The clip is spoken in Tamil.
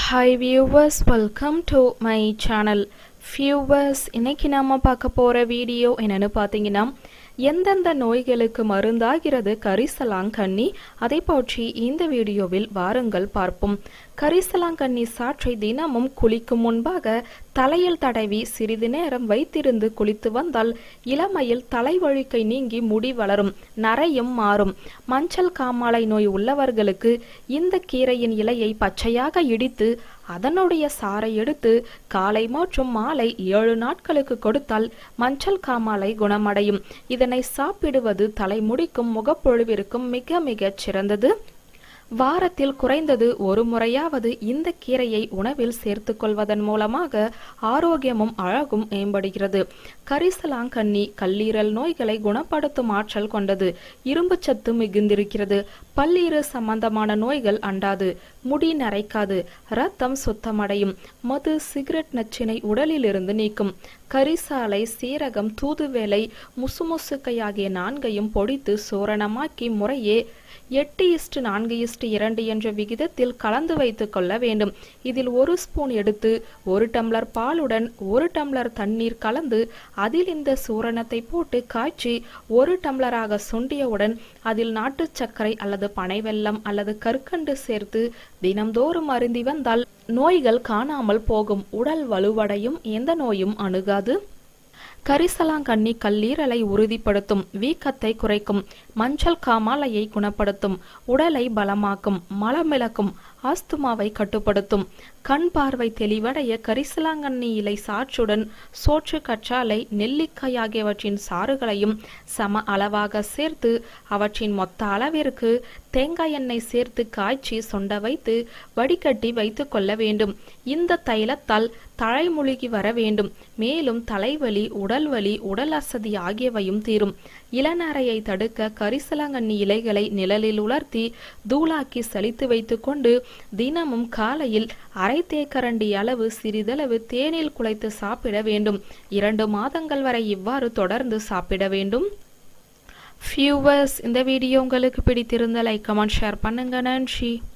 hi viewers welcome to my channel viewers இன்னைக்கு நாம பார்க்க போகிற வீடியோ என்னன்னு பார்த்தீங்கன்னா எந்தெந்த நோய்களுக்கு மருந்தாகிறது கரிசலாங்கண்ணி அதை பற்றி இந்த வீடியோவில் வாருங்கள் பார்ப்போம் கரிசலாங்கண்ணி சாற்றை தினமும் குளிக்கும் முன்பாக தலையில் தடவி சிறிது நேரம் வைத்திருந்து குளித்து வந்தால் இளமையில் தலைவழுக்கை நீங்கி முடி வளரும் நரையும் மாறும் மஞ்சள் காமாலை நோய் உள்ளவர்களுக்கு இந்த கீரையின் இலையை பச்சையாக இடித்து அதனுடைய சாறை எடுத்து காலை மற்றும் மாலை ஏழு நாட்களுக்கு கொடுத்தால் மஞ்சள் காமாலை குணமடையும் இதனை சாப்பிடுவது தலைமுடிக்கும் முகப்பொழிவிற்கும் மிக மிகச் சிறந்தது வாரத்தில் குறைந்தது ஒரு முறையாவது இந்த கீரையை உணவில் சேர்த்து கொள்வதன் மூலமாக ஆரோக்கியமும் அழகும் மேம்படுகிறது கரிசலாங்கண்ணி கல்லீரல் நோய்களை குணப்படுத்தும் ஆற்றல் கொண்டது இரும்பு சத்து மிகுந்திருக்கிறது பல்லீறு சம்பந்தமான நோய்கள் அண்டாது முடி நரைக்காது ரத்தம் சுத்தமடையும் மது சிகரெட் நச்சினை உடலிலிருந்து நீக்கும் கரிசாலை சீரகம் தூதுவேலை முசுமுசுக்கை ஆகிய நான்கையும் பொடித்து சோரணமாக்கி முறையே எட்டு இஸ்டு நான்கு இஸ்டு இரண்டு என்ற விகிதத்தில் கலந்து வைத்துக் கொள்ள வேண்டும் இதில் ஒரு ஸ்பூன் எடுத்து ஒரு டம்ளர் பாலுடன் ஒரு டம்ளர் தண்ணீர் கலந்து அதில் இந்த சூரணத்தை போட்டு காய்ச்சி ஒரு டம்ளராக சுண்டியவுடன் அதில் நாட்டு சர்க்கரை அல்லது பனை வெல்லம் அல்லது கற்கண்டு சேர்த்து தினம்தோறும் அருந்தி வந்தால் நோய்கள் காணாமல் போகும் உடல் வலுவடையும் எந்த நோயும் அணுகாது கரிசலாங்கண்ணி கல்லீரலை உறுதிப்படுத்தும் வீக்கத்தை குறைக்கும் மஞ்சள் காமாலையை குணப்படுத்தும் உடலை பலமாக்கும் மலமிளக்கும் ஆஸ்துமாவை கட்டுப்படுத்தும் கண் பார்வை தெளிவடைய கரிசலாங்கண்ணி இலை சாற்றுடன் சோற்று கற்றாழை நெல்லிக்காய் ஆகியவற்றின் சாறுகளையும் சம அளவாக சேர்த்து அவற்றின் மொத்த அளவிற்கு தேங்காய் எண்ணெய் சேர்த்து காய்ச்சி சொண்ட வைத்து வடிகட்டி வைத்து கொள்ள வேண்டும் இந்த தைலத்தால் தலைமுழுகி வர வேண்டும் மேலும் தலைவலி உடல்வலி உடல் அசதி ஆகியவையும் தீரும் இளநரையை தடுக்க கரிசலாங்கண்ணி இலைகளை நிழலில் உலர்த்தி தூளாக்கி சலித்து வைத்துக்கொண்டு தினமும் காலையில் அரை தேக்கரண்டி அளவு சிறிதளவு தேனில் குழைத்து சாப்பிட வேண்டும் இரண்டு மாதங்கள் வரை இவ்வாறு தொடர்ந்து சாப்பிட வேண்டும் ஃபியூவர்ஸ் இந்த வீடியோ உங்களுக்கு பிடித்திருந்த லைக் கமெண்ட் ஷேர் பண்ணுங்க நன்றி